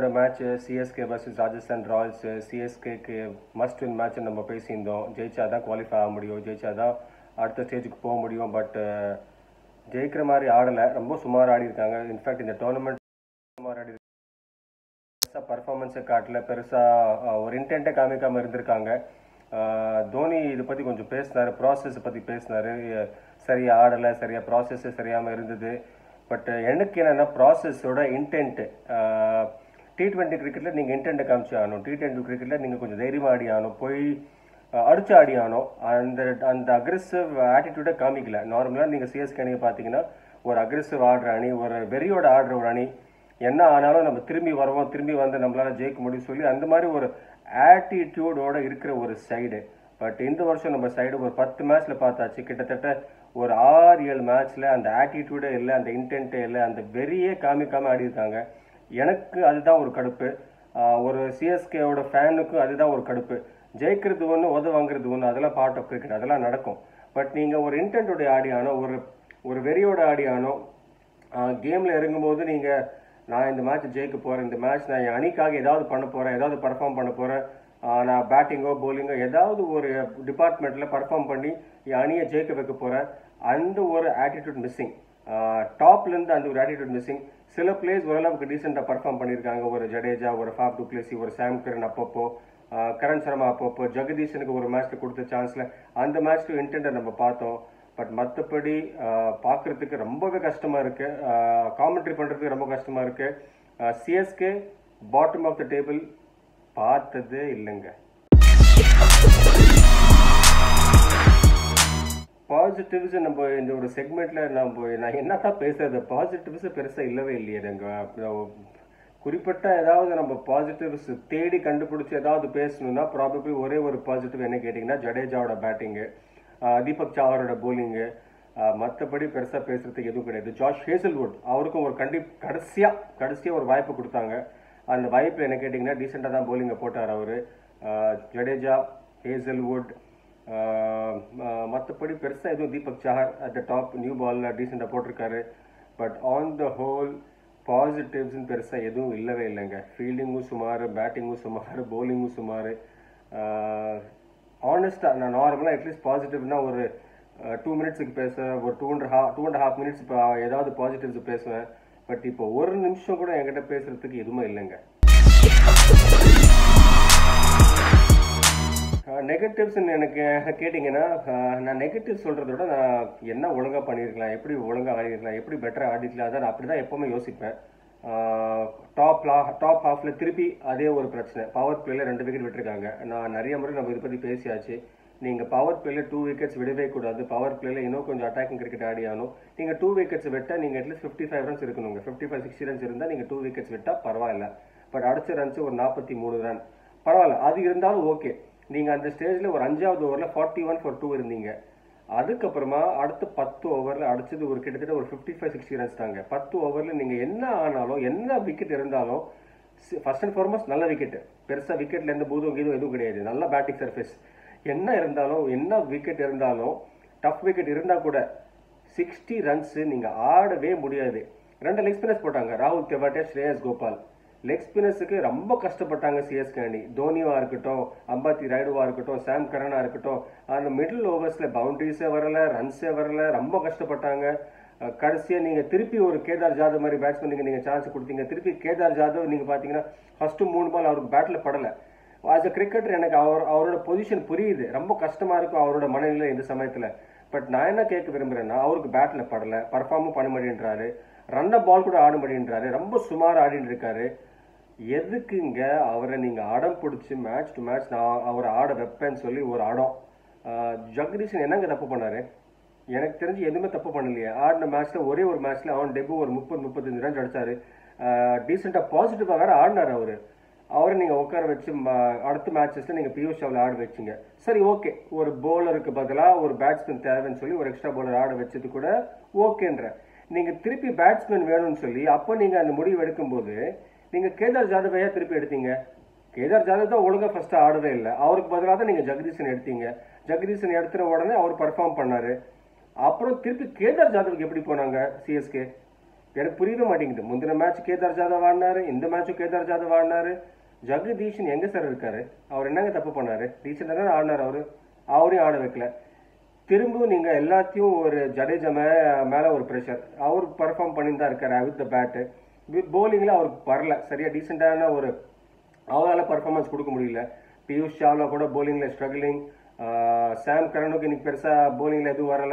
match CSK vs Rajasthan Royals சிஎஸ்கேக்கு must win match நம்ம பேசியிருந்தோம் ஜெயிச்சா தான் குவாலிஃபை ஆக முடியும் ஜெயிச்சா தான் அடுத்த ஸ்டேஜுக்கு போக முடியும் பட் ஜெயிக்கிற மாதிரி ஆடலை ரொம்ப சுமார் ஆடி இருக்காங்க இன்ஃபேக்ட் இந்த டோர்னமெண்ட் சுமார் ஆடி பெருசாக பர்ஃபார்மன்ஸை காட்டல பெருசாக ஒரு இன்டென்ட்டை காமிக்காமல் இருந்திருக்காங்க ஆஹ் தோனி இதை பற்றி கொஞ்சம் பேசினார் ப்ராசஸ் பற்றி பேசினார் சரியாக ஆடலை சரியாக ப்ராசஸ் சரியாமல் இருந்தது பட் எனக்கு என்னென்னா ப்ராசஸோட இன்டென்ட்டு டி ட்வெண்ட்டி கிரிக்கெட்டில் நீங்கள் இன்டென்ட்டை காமிச்சு ஆகணும் டி ட்வெண்ட்டி கிரிக்கெட்டில் நீங்கள் கொஞ்சம் தைரியமாக ஆடி ஆகணும் போய் அஹ், அடிச்சு ஆடி ஆகணும் அந்த அந்த அக்ரெசிவ் ஆட்டிடியூடை காமிக்கல நார்மலாக நீங்கள் சிஎஸ்கே அணியை பார்த்தீங்கன்னா ஒரு அக்ரெசிவ் ஆடுற அணி ஒரு வெறியோட ஆடுற ஒரு அணி என்ன ஆனாலும் நம்ம திரும்பி வருவோம் திரும்பி வந்து நம்மளால ஜெயிக்க முடியும் சொல்லி அந்த மாதிரி ஒரு ஆட்டிடியூடோட இருக்கிற ஒரு சைடு பட் இந்த வருஷம் நம்ம சைடு ஒரு பத்து மேட்ச்ல பார்த்தாச்சு கிட்டத்தட்ட ஒரு ஆறு ஏழு மேட்ச்ல அந்த ஆட்டிடியூடே இல்லை அந்த இன்டென்ட்டே இல்லை அந்த வெறியே காமிக்காம ஆடி இருக்காங்க எனக்கு அதுதான் ஒரு கடுப்பு ஆஹ் ஒரு சிஎஸ்கேவோட ஃபேனுக்கும் அதுதான் ஒரு கடுப்பு ஜெயிக்கிறது ஒன்று உத வாங்குறது ஒன்று அதெல்லாம் பார்ட் ஆஃப் கிரிக்கெட் அதெல்லாம் நடக்கும் பட் நீங்கள் ஒரு இன்டென்ட்டோட ஆடி ஆனோ ஒரு ஒரு வெறியோட ஆடி ஆனோ கேமில் இறங்கும்போது நீங்கள் நான் இந்த மேட்ச் ஜெயிக்க போகிறேன் இந்த மேட்ச் நான் என் அணிக்காக ஏதாவது பண்ண போகிறேன் ஏதாவது பர்ஃபார்ம் பண்ண போகிறேன் நான் பேட்டிங்கோ bowling-ஓ ஏதாவது ஒரு டிபார்ட்மெண்ட்டில் பர்ஃபார்ம் பண்ணி என் அணியை ஜெயிக்க வைக்க போகிறேன் அந்த ஒரு ஆட்டிடியூட் மிஸ்ஸிங் டாப்லேருந்து அந்த ஒரு ஆட்டிடியூட் மிஸ்ஸிங் சில பிளேஸ் ஓரளவுக்கு டீசெண்டாக பர்ஃபார்ம் பண்ணியிருக்காங்க ஒரு ஜடேஜா ஒரு ஃபாப் டுப்ளேசி ஒரு சாம் கரன் அப்பப்போ ஆஹ் கரண் சர்மா அப்பப்போ ஜெகதீஷனுக்கு ஒரு மேட்ச்ல கொடுத்த சான்ஸ்ல அந்த மேட்ச்க்கு இன்டென்ட்டை நம்ம பார்த்தோம் பட் மற்றபடி பார்க்கறதுக்கு ரொம்பவே கஷ்டமா இருக்கு காமெண்ட்ரி பண்றதுக்கு ரொம்ப கஷ்டமா இருக்கு CSK bottom of the table பார்த்ததே இல்லைங்க பாசிட்டிவ்ஸ் நம்ம இந்த ஒரு செக்மெண்ட்ல நம்ம நான் என்னதான் பேசுறது பாசிட்டிவ்ஸ் பெருசா இல்லவே இல்லையே நாங்க குறிப்பிட்ட ஏதாவது நம்ம பாசிட்டிவ்ஸ் தேடி கண்டுபிடிச்சு ஏதாவது பேசணும்னா ப்ராபப்ளி ஒரே ஒரு பாசிட்டிவ் என்ன கேட்டிங்கன்னா ஜடேஜாவோட பேட்டிங்கு தீபக் சாவரோட போலிங்கு மற்றபடி பெருசாக பேசுறதுக்கு எதுவும் கிடையாது ஜார்ஜ் ஹேசல்வுட் அவருக்கும் ஒரு கண்டி கடைசியாக கடைசியாக ஒரு வாய்ப்பு கொடுத்தாங்க அந்த வாய்ப்பு என்ன கேட்டிங்கன்னா டீசெண்டாக தான் போலிங்கை போட்டார் அவர் ஜடேஜா ஹேசல்வுட் மற்றபடி பெருசாக எதுவும் Deepak Chahar at the top new பாலில் டீசெண்டாக போட்டிருக்காரு பட் ஆன் த ஹோல் பாசிட்டிவ்ஸ்னு பெருசாக எதுவும் இல்லவே இல்லைங்க ஃபீல்டிங்கும் சுமார் பேட்டிங்கும் சுமார் bowling-ம் சுமார் ஆனஸ்ட்டாக நான் நார்மலாக அட்லீஸ்ட் பாசிட்டிவ்னா ஒரு டூ மினிட்ஸுக்கு பேசுவேன் ஒரு two and half two and half minutes இப்போ ஏதாவது பாசிட்டிவ்ஸ் பேசுவேன் பட் இப்போ ஒரு நிமிஷம் கூட என்கிட்ட பேசுறதுக்கு எதுவுமே இல்லைங்க நெகட்டிவ்ஸ் எனக்கு கேட்டிங்கன்னா அஹ், நான் நெகட்டிவ் சொல்கிறத விட நான் என்ன ஒழுங்காக பண்ணியிருக்கலாம் எப்படி ஒழுங்காக ஆடிருக்கலாம் எப்படி பெட்டராக ஆடிருக்கலாம் அதான் நான் அப்படி தான் எப்போவுமே யோசிப்பேன் டாப் டாப் ஹாஃப்ல திருப்பி அதே ஒரு பிரச்சனை பவர் பிளேல ரெண்டு விக்கெட் விட்டுருக்காங்க நான் நிறைய முறை நம்ம இதை பற்றி பேசியாச்சு நீங்கள் பவர் பிளேல டூ விக்கெட்ஸ் விடவே கூடாது பவர் பிளேல இன்னும் கொஞ்சம் அட்டாக்கிங் கிரிக்கெட் ஆடி ஆகணும் நீங்கள் டூ விக்கெட்ஸ் விட்டா நீங்கள் அட்லீஸ்ட் ஃபிஃப்டி ஃபைவ் ரன்ஸ் இருக்கணுங்க ஃபிஃப்டி ஃபைவ் சிக்ஸ்டி ரன்ஸ் இருந்தால் நீங்கள் டூ விக்கெட்ஸ் விட்டால் பரவாயில்ல பட் அடிச்ச ரன்ஸ் ஒரு நாற்பத்தி மூணு ரன் பரவாயில்ல அது இருந்தாலும் ஓகே நீங்கள் அந்த ஸ்டேஜில் ஒரு அஞ்சாவது ஓவரில் ஃபார்ட்டி ஒன் ஃபார் டூ இருந்தீங்க அதுக்கப்புறமா அடுத்த பத்து ஓவரில் அடிச்சது ஒரு கிட்டத்தட்ட ஒரு ஃபிஃப்டி ஃபைவ் சிக்ஸ்டி ரன்ஸ் தாங்க பத்து ஓவரில் நீங்கள் என்ன ஆனாலும் என்ன விக்கெட் இருந்தாலும் ஃபர்ஸ்ட் அண்ட் ஃபார்மோஸ்ட் நல்ல விக்கெட் பெருசாக விக்கெட்ல எந்த பூதும் கீதும் எதுவும் கிடையாது நல்ல பேட்டிங் சர்ஃபேஸ் என்ன இருந்தாலும் என்ன விக்கெட் இருந்தாலும் டஃப் விக்கெட் இருந்தால் கூட சிக்ஸ்டி ரன்ஸ் நீங்கள் ஆடவே முடியாது ரெண்டு லெக் ஸ்பின்னர்ஸ் போட்டாங்க ராகுல் தெவாட்டே ஸ்ரேயஸ் கோபால் லெக் ஸ்பின்னர்ஸுக்கு ரொம்ப கஷ்டப்பட்டாங்க சிஎஸ்கே அணி தோனிவா இருக்கட்டும் அம்பாத்தி ராயுடுவா இருக்கட்டும் சாம் கரனா இருக்கட்டும் அந்த மிடில் ஓவர்ஸ்ல பவுண்டரிஸே வரல ரன்ஸே வரல ரொம்ப கஷ்டப்பட்டாங்க அஹ் கடைசியா நீங்க திருப்பி ஒரு கேதார் ஜாதவ் மாதிரி பேட்ஸ்மேனுக்கு நீங்க சான்ஸ் கொடுத்தீங்க திருப்பி கேதார் ஜாதவ் நீங்க பாத்தீங்கன்னா ஃபர்ஸ்ட் மூணு பால் அவருக்கு பேட்ல படல ஆஸ் அ கிரிக்கெட்டர் எனக்கு அவர் அவரோட பொசிஷன் புரியுது ரொம்ப கஷ்டமா இருக்கும் அவரோட மனநிலை இந்த சமயத்துல பட் நான் என்ன கேட்க விரும்புறேன்னா அவருக்கு பேட்ல படல பர்ஃபார்மும் பண்ண மாட்டேன்றாரு ரன்ன பால் கூட ஆட மாட்டேன்றாரு ரொம்ப சுமார் ஆடிட்டு இருக்காரு எதுக்குங்க அவரை நீங்க அடம் பிடிச்சி மேட்ச் டு மேட்ச் நான் அவரை ஆட வைப்பேன்னு சொல்லி ஒரு அடம் ஆஹ் ஜெகதீஷன் என்னங்க தப்பு பண்ணாரு எனக்கு தெரிஞ்சு எதுவுமே தப்பு பண்ணலையே ஆடின மேட்ச்ல ஒரே ஒரு மேட்ச்ல அவன் டெபு ஒரு முப்பது முப்பத்தஞ்சு ரன் அடிச்சாரு டீசெண்டா பாசிட்டிவா வேற ஆடினாரு அவரு அவரை நீங்க உட்கார வச்சு ம- அடுத்த மேட்சஸ்ல நீங்க பியூஷ் அவளை ஆட வச்சீங்க சரி ஓகே ஒரு bowler-க்கு பதிலா ஒரு பேட்ஸ்மேன் தேவைன்னு சொல்லி ஒரு எக்ஸ்ட்ரா bowler ஆட வச்சது கூட ஓகேன்ற நீங்க திருப்பி பேட்ஸ்மேன் வேணும்னு சொல்லி அப்போ நீங்க அந்த முடிவு எடுக்கும்போது நீங்க கேதார் ஜாதவையா திருப்பி எடுத்தீங்க கேதார் ஜாதவ் தான் ஒழுங்கா ஃபர்ஸ்ட் ஆடவே இல்லை அவருக்கு பதிலாக தான் நீங்க ஜெகதீசன் எடுத்தீங்க ஜெகதீசன் எடுத்துற உடனே அவர் பர்ஃபார்ம் பண்ணாரு அப்புறம் திருப்பி கேதார் ஜாதவுக்கு எப்படி போனாங்க சிஎஸ்கே எனக்கு புரியவே மாட்டேங்குது முந்தின மேட்ச் கேதார் ஜாதவ் ஆடினாரு இந்த மேட்சும் கேதார் ஜாதவ் ஆடினாரு ஜெகதீஷன் எங்க சார் இருக்காரு அவர் என்னங்க தப்பு பண்ணாரு டீசெண்டாக தானே ஆடினார் அவரு அவரையும் ஆட வைக்கல திரும்பவும் நீங்க எல்லாத்தையும் ஒரு ஜடேஜா மே மேல ஒரு ப்ரெஷர் அவர் பர்ஃபார்ம் பண்ணி தான் இருக்காரு வித் த பேட்டு போலிங்ல அவருக்கு வரல சரியா டீசெண்டான ஒரு அவரால் பர்ஃபார்மன்ஸ் கொடுக்க முடியல பியூஷ் சாவ்லா கூட போலிங்ல ஸ்ட்ரகிளிங் சாம் கரனுக்கு இன்னைக்கு பெருசா போலிங்ல எதுவும் வரல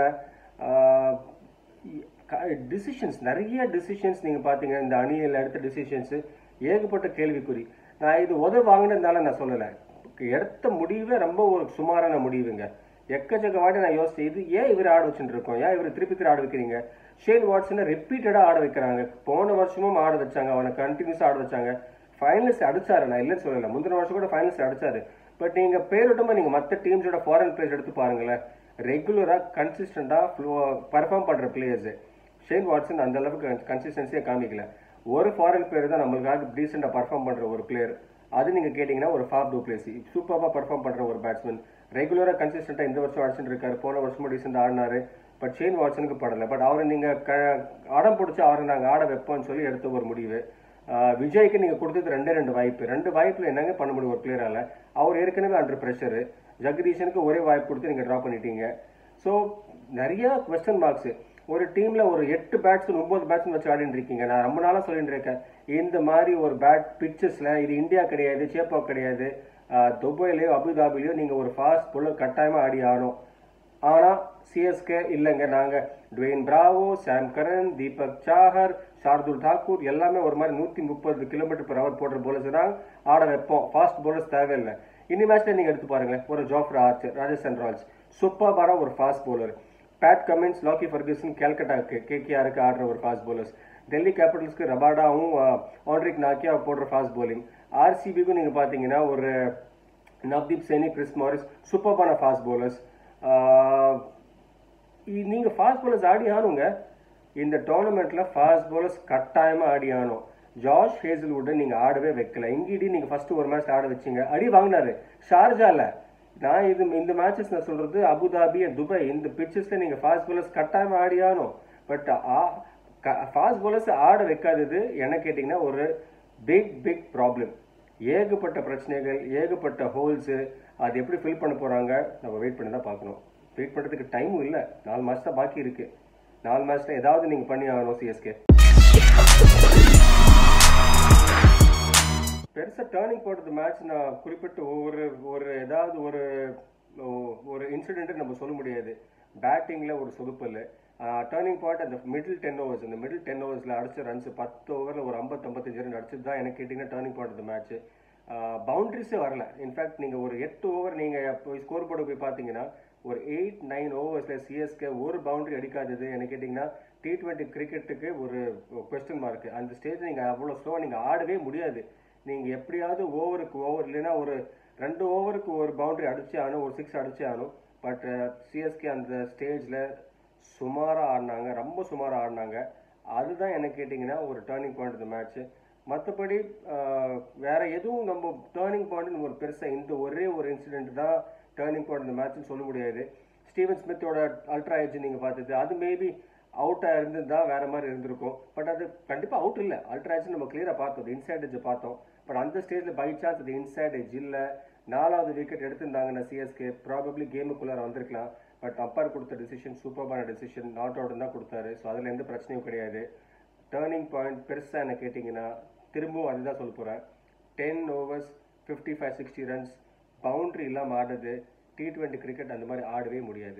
டிசிஷன்ஸ் நிறைய டிசிஷன்ஸ் நீங்க பாத்தீங்க இந்த அணியில் எடுத்த டிசிஷன்ஸ் ஏகப்பட்ட கேள்விக்குறி நான் இது உதவி வாங்கினதுனால நான் சொல்லலை எடுத்த முடிவே ரொம்ப ஒரு சுமாரான முடிவுங்க எக்கச்சக்க வாட்டி நான் யோசிச்சேன் இது ஏன் இவர் ஆட வச்சுட்டு இருக்கோம் ஏன் இவர் திருப்பி திருப்பி ஆட வைக்கிறீங்க ஷேன் வாட்ஸனை ரிப்பீட்டடா ஆட வைக்கிறாங்க போன வருஷமும் ஆட வச்சாங்க அவனை கண்டினியூஸா ஆட வச்சாங்க ஃபைனலிஸ்ட் அடிச்சாரு நான் இல்லைன்னு சொல்லல முந்தின வருஷம் கூட ஃபைனலிஸ்ட் அடிச்சாரு பட் நீங்க பேரோட்டமா நீங்க மற்ற டீம்ஸோட ஃபாரின் பிளேயர்ஸ் எடுத்து பாருங்களேன் ரெகுலரா கன்சிஸ்டண்டா பர்ஃபார்ம் பண்ற பிளேயர்ஸ் ஷேன் வாட்சன் அந்த அளவுக்கு கன்சிஸ்டன்சியை காமிக்கல ஒரு ஃபாரின் பிளேயர் தான் நம்மளுக்காக டீசெண்டா பர்ஃபார்ம் பண்ற ஒரு பிளேயர் அது நீங்க கேட்டீங்கன்னா ஒரு ஃபாப் டூ பிளேஸ் சூப்பராக பர்ஃபார்ம் பண்ற ஒரு பேட்ஸ்மேன் ரெகுலரா கன்சிஸ்டண்டா இந்த வருஷம் அடிச்சுட்டு இருக்காரு போன வருஷமும் டீசெண்டா ஆடினாரு பட் ஷேன் வாட்சனுக்கு படல பட் அவரை நீங்க க- அடம் பிடிச்சி அவரை நாங்க ஆட வைப்போம்னு சொல்லி எடுத்த ஒரு முடிவு ஆஹ் விஜய்க்கு நீங்க கொடுத்தது ரெண்டே ரெண்டு வாய்ப்பு ரெண்டு வாய்ப்புல என்னங்க பண்ண முடியும் ஒரு பிளேயரால அவர் ஏற்கனவே அண்டர் பிரஷர் ஜெகதீஷனுக்கு ஒரே வாய்ப்பு கொடுத்து நீங்க டிரா பண்ணிட்டீங்க ஸோ நிறைய கொஸ்டின் மார்க்ஸ் ஒரு டீம்ல ஒரு எட்டு பேட்ஸ்மேன் ஒன்பது பேட்ஸ்மேன் வச்சு ஆடிட்டு இருக்கீங்க நான் ரொம்ப நாளா சொல்லிட்டு இருக்கேன் இந்த மாதிரி ஒரு பேட் பிச்சஸ்ல இது இந்தியா கிடையாது சேப்பா கிடையாது ஆஹ் துபாயிலயோ அபுதாபிலயோ நீங்க ஒரு ஃபாஸ்ட் புல்ல கட்டாயமா ஆடி ஆகணும் ஆனா சிஎஸ்கே இல்லைங்க நாங்க Dwayne Bravo Sam Curran Deepak Chahar Shardul Thakur எல்லாமே ஒரு மாதிரி நூத்தி முப்பது கிலோமீட்டர் per ஹவர் போடுற போலர்ஸ் தான் ஆட வைப்போம் ஃபாஸ்ட் போலர்ஸ் தேவையில்லை இனி மேட்ச்ல நீங்க எடுத்து பாருங்க ஒரு ஜாஃப்ரா ஆர்ச்சர் ராஜஸ்தான் ராயல்ஸ் சூப்பரான ஒரு fast bowler Pat Cummins Lockie Ferguson கேல்கட்டாக்கு கேகேஆருக்கு ஆடுற ஒரு ஃபாஸ்ட் bowlers டெல்லி கேபிட்டல்ஸ்க்கு ரபாடாவும் ஆண்ட்ரிக் நாக்கியா போடுற ஃபாஸ்ட் bowling ஆர்சிபிக்கும் நீங்க பாத்தீங்கன்னா ஒரு நவ்தீப் சேனி கிறிஸ் மாரிஸ் சூப்பர்பான ஃபாஸ்ட் bowlers ஆஹ் இ- நீங்க ஃபாஸ்ட் bowlers ஆடி ஆனுங்க இந்த டோர்னமெண்ட்ல ஃபாஸ்ட் bowlers கட்டாயமா ஆடி ஆனும் ஜார்ஜ் ஹேசல்வுட்டை நீங்க ஆடவே வைக்கல இங்கிடி நீங்க ஃபர்ஸ்ட் ஒரு மேட்ச் ஆட வச்சீங்க அடி வாங்கினாரு ஷார்ஜால நான் இது இந்த மேட்சஸ் நான் சொல்றது அபுதாபி and துபாய் இந்த பிச்சஸ்ல நீங்க ஃபாஸ்ட் bowlers கட்டாயமா ஆடி ஆனும் பட் ஃபாஸ்ட் bowlers ஆட வைக்காதது என்ன கேட்டிங்கன்னா ஒரு பிக் பிக் ப்ராப்ளம் ஏகப்பட்ட பிரச்சனைகள் ஏகப்பட்ட ஹோல்ஸ் அது எப்படி ஃபில் பண்ண போறாங்க நம்ம வெயிட் பண்ணி தான் பார்க்கணும் வெயிட் பண்றதுக்கு டைமும் இல்லை நாலு மேட்ச் தான் பாக்கி இருக்கு நாலு மேட்ச்ல ஏதாவது நீங்க பண்ணி ஆகணும் சிஎஸ்கே பெருசா டேர்னிங் போட்டது மேட்ச் நான் குறிப்பிட்டு ஒரு ஒரு ஏதாவது ஒரு ஒரு இன்சிடென்ட் நம்ம சொல்ல முடியாது பேட்டிங்ல ஒரு சொதுப்பல் டேர்னிங் பாயிண்ட் அந்த மிடில் டென் ஓவர்ஸ் அந்த மிடில் டென் ஓவர்ஸ்ல அடிச்ச ரன்ஸ் பத்து ஓவர்ல ஒரு ஐம்பத்தி ஐம்பத்தஞ்சு ரன் அடிச்சது தான் எனக்கு கேட்டீங்கன்னா டேர்னிங் பாயிண்ட் அந்த மேட்ச் பவுண்டரிஸே வரல இன்ஃபேக்ட் நீங்க ஒரு எட்டு ஓவர் நீங்க போய் ஸ்கோர் போர்டு போய் பாத்தீங்கன்னா ஒரு எயிட் நைன் ஓவர்ஸ்ல சிஎஸ்கே ஒரு பவுண்டரி அடிக்காதது என்ன கேட்டீங்கன்னா டி டுவெண்ட்டி கிரிக்கெட்டுக்கு ஒரு கொஸ்டின் மார்க் அந்த ஸ்டேஜ் நீங்க அவ்வளவு ஸ்லோவா நீங்க ஆடவே முடியாது நீங்க எப்படியாவது ஓவருக்கு ஓவர் இல்லைன்னா ஒரு ரெண்டு ஓவருக்கு ஒரு பவுண்டரி அடிச்சே ஆகணும் ஒரு சிக்ஸ் அடிச்சே ஆகணும் பட் சிஎஸ்கே அந்த ஸ்டேஜ்ல சுமாரா ஆடினாங்க ரொம்ப சுமாரா ஆடினாங்க அதுதான் என்ன கேட்டிங்கன்னா ஒரு டேர்னிங் பாயிண்ட் இந்த மேட்ச் மற்றபடி வேற எதுவும் நம்ம டேர்னிங் பாயிண்ட் ஒரு பெருசா இந்த ஒரே ஒரு இன்சிடென்ட் தான் டேர்னிங் பாயிண்ட் இந்த மேட்ச்னு சொல்ல முடியாது ஸ்டீவன் ஸ்மித்தோட அல்ட்ரா ஏஜ் நீங்க பார்த்தது அது மேபி அவுட்டா இருந்திருந்தா வேற மாதிரி இருந்திருக்கும் பட் அது கண்டிப்பா அவுட் இல்ல அல்ட்ரா ஏஜ் நம்ம கிளியரா பார்த்தோம் இன்சைட் எஜ் பார்த்தோம் பட் அந்த ஸ்டேஜ்ல பை சான்ஸ் அது இன்சைட் எஜ் இல்ல நாலாவது விக்கெட் எடுத்திருந்தாங்கன்னா சிஎஸ்கே ப்ராபப்ளி கேமுக்குள்ளார வந்திருக்கலாம் பட் அப்பார் கொடுத்த டிசிஷன் சூப்பர்பான டிசிஷன் நாட் அவுட் தான் கொடுத்தாரு ஸோ அதுல எந்த பிரச்சனையும் கிடையாது டேர்னிங் பாயிண்ட் பெருசா என்ன கேட்டிங்கன்னா திரும்பவும் அதுதான் சொல்ல போறேன் ten overs fifty five sixty runs boundary இல்லாமல் ஆடுறது டி டுவெண்ட்டி கிரிக்கெட் அந்த மாதிரி ஆடவே முடியாது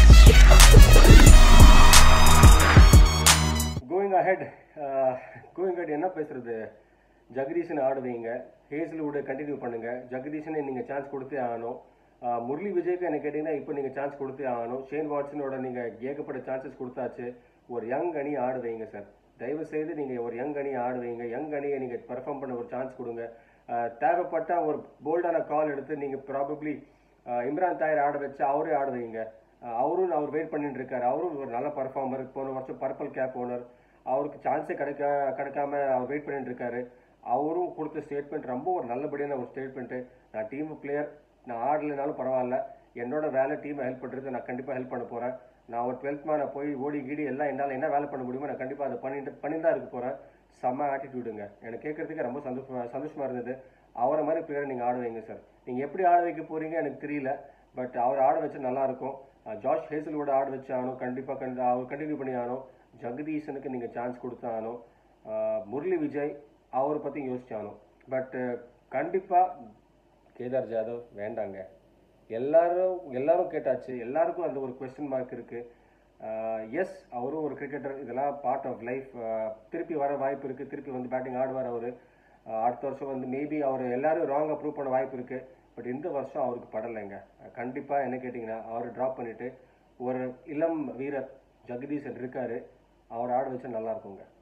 கோயிங் அஹெட் கோயிங் அஹெட் என்ன பேசுறது ஜெகதீஷன் ஆடுவீங்க ஹேஸ்லுவுட் கண்டினியூ பண்ணுங்க ஜெகதீஷனை நீங்க சான்ஸ் கொடுத்தே ஆகணும் ஆஹ் முரளி விஜய்க்கு என்ன கேட்டீங்கன்னா இப்போ நீங்க சான்ஸ் கொடுத்தே ஆகணும் ஷேன் வாட்சனோட நீங்க ஏகப்பட்ட சான்சஸ் கொடுத்தாச்சு ஒரு யங் அணி ஆடுவீங்க சார் தயவு செய்து நீங்க ஒரு யங் அணி ஆடுவீங்க யங் அணியை நீங்க பெர்ஃபார்ம் பண்ண ஒரு சான்ஸ் கொடுங்க ஆஹ் தேவைப்பட்ட ஒரு போல்டான கால் எடுத்து நீங்க ப்ராபப்ளி இம்ரான் தாயர் ஆட வச்சு அவரே ஆட வைங்க ஆஹ் அவரும் அவர் வெயிட் பண்ணிட்டு இருக்காரு அவரும் ஒரு நல்ல பர்ஃபார்மர் போன வருஷம் பர்பிள் கேப் ஓனர் அவருக்கு சான்ஸே கிடைக்க கிடைக்காம அவர் வெயிட் பண்ணிட்டு இருக்காரு அவரும் கொடுத்த ஸ்டேட்மெண்ட் ரொம்ப ஒரு நல்லபடியான ஒரு ஸ்டேட்மெண்ட் நான் டீம் பிளேயர் நான் ஆடலைனாலும் பரவாயில்ல என்னோட வேலை டீமை ஹெல்ப் பண்றது நான் கண்டிப்பா ஹெல்ப் பண்ண போறேன் நான் ஒரு டுவெல்த் மேனை போய் ஓடி கீடி எல்லாம் என்னால் என்ன வேலை பண்ண முடியுமோ நான் கண்டிப்பாக அதை பண்ணிட்டு பண்ணி தான் இருக்க போகிறேன் செம்ம ஆட்டிடியூடுங்க எனக்கு கேட்கறதுக்கு ரொம்ப சந்தோஷமா சந்தோஷமா இருந்தது அவரை மாதிரி பிளேயரை நீங்கள் ஆட வைங்க சார் நீங்கள் எப்படி ஆட வைக்க போறீங்க எனக்கு தெரியல பட் அவர் ஆட வச்சா நல்லா இருக்கும் அஹ் ஜார்ஜ் ஹேசலோட ஆட வச்சு ஆகணும் கண்டிப்பாக கண்டி அவர் கண்டினியூ பண்ணி ஆகணும் ஜெகதீஷனுக்கு நீங்கள் சான்ஸ் கொடுத்து ஆகணும் அஹ் முரளி விஜய் அவரை பற்றி யோசிச்சாகணும் பட் கண்டிப்பாக கேதார் ஜாதவ் வேண்டாங்க எல்லாரும் எல்லாரும் கேட்டாச்சு எல்லாருக்கும் அந்த ஒரு கொஸ்டின் மார்க் இருக்கு எஸ் அவரும் ஒரு கிரிக்கெட்டர் இதெல்லாம் பார்ட் ஆஃப் லைஃப் திருப்பி வர வாய்ப்பு இருக்கு திருப்பி வந்து பேட்டிங் ஆடுவார் அவரு அஹ் அடுத்த வருஷம் வந்து மேபி அவர் எல்லாரும் ராங் அப்ரூவ் பண்ண வாய்ப்பு இருக்கு பட் இந்த வருஷம் அவருக்கு படலைங்க அஹ் கண்டிப்பா என்ன கேட்டிங்கன்னா அவர் டிராப் பண்ணிட்டு ஒரு இளம் வீரர் ஜெகதீசன் இருக்காரு அவர் ஆட வச்சா நல்லா இருக்குங்க